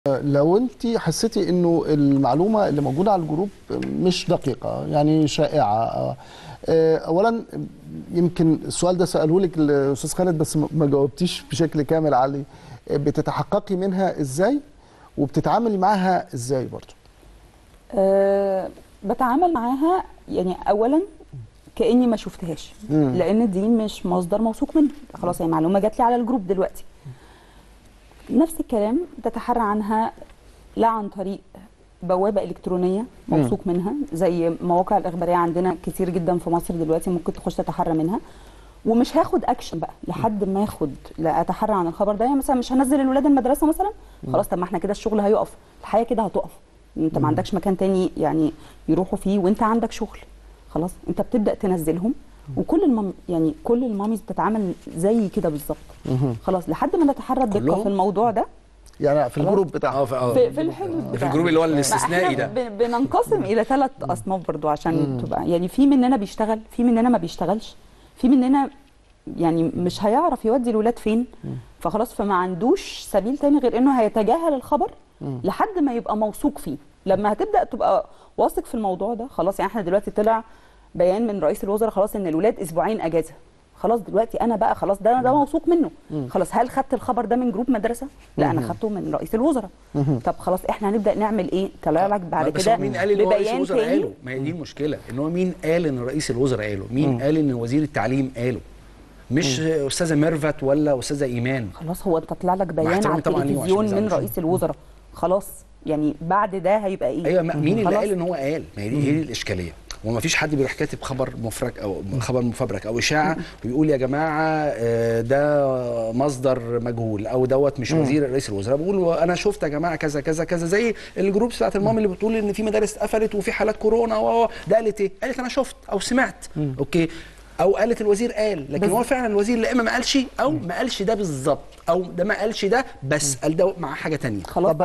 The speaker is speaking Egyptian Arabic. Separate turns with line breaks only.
لو انت حسيتي انه المعلومه اللي موجوده على الجروب مش دقيقه يعني شائعه آه، اولا يمكن السؤال ده ساله لك الاستاذ خالد بس ما جاوبتيش بشكل كامل عليه آه، بتتحققي منها ازاي وبتتعاملي معاها ازاي برضه
أه بتعامل معاها يعني اولا كاني ما شفتهاش
مم.
لان دي مش مصدر موثوق منه خلاص هي معلومه جات لي على الجروب دلوقتي نفس الكلام تتحرى عنها لا عن طريق بوابه الكترونيه موثوق منها زي مواقع الاخباريه عندنا كتير جدا في مصر دلوقتي ممكن تخش تتحرى منها ومش هاخد اكشن بقى لحد ما اخد لا اتحرى عن الخبر ده يعني مثلا مش هنزل الولاد المدرسه مثلا خلاص طب ما احنا كده الشغل هيقف الحياه كده هتقف انت ما عندكش مكان تاني يعني يروحوا فيه وانت عندك شغل خلاص انت بتبدا تنزلهم وكل المام يعني كل الماميز بتتعامل زي كده بالظبط خلاص لحد ما نتحرى الدقه
كلهم؟
في الموضوع ده
يعني في الجروب بتاعها
اه في اه
في, في الحدود
في
بتاعنا.
الجروب اللي هو
ما
الاستثنائي
احنا
ده
ب- بننقسم الى ثلاث اصناف برضو عشان تبقى يعني في مننا بيشتغل في مننا ما بيشتغلش في مننا يعني مش هيعرف يودي الولاد فين فخلاص فما عندوش سبيل تاني غير انه هيتجاهل الخبر لحد ما يبقى موثوق فيه لما هتبدا تبقى واثق في الموضوع ده خلاص يعني احنا دلوقتي طلع بيان من رئيس الوزراء خلاص ان الولاد اسبوعين اجازه خلاص دلوقتي انا بقى خلاص ده ده موثوق منه خلاص هل خدت الخبر ده من جروب مدرسه لا انا خدته من رئيس الوزراء طب خلاص احنا هنبدا نعمل ايه طلع لك بعد
بس
كده
هو مين قال ان هو رئيس
ببيان
الوزراء
تاني
قاله؟ ما هي دي المشكله ان هو مين قال ان رئيس الوزراء قاله؟ مين قال ان وزير التعليم قاله؟ مش استاذه ميرفت ولا استاذه ايمان
خلاص هو انت طلع لك بيان
احترامي
على
طبعاً ليه وعشان
التلفزيون
ما
من
يزعلوش.
رئيس الوزراء خلاص يعني بعد ده هيبقى ايه
ايوه ما- مين اللي
خلاص.
قال ان هو قال؟ ما هي دي هي دي الاشكاليه وما فيش حد بيروح كاتب خبر مفرج او خبر مفبرك او اشاعه ويقول يا جماعه آه، ده مصدر مجهول او دوت مش وزير رئيس الوزراء بيقول انا شفت يا جماعه كذا كذا كذا زي الجروبس بتاعت المام اللي بتقول ان في مدارس اتقفلت وفي حالات كورونا و و- ده قالت ايه؟ قالت انا شفت او سمعت اوكي او قالت الوزير قال لكن هو فعلا الوزير لا اما ما قالش او ما قالش ده بالظبط او ده ما قالش ده بس قال ده مع حاجه تانية
خلاص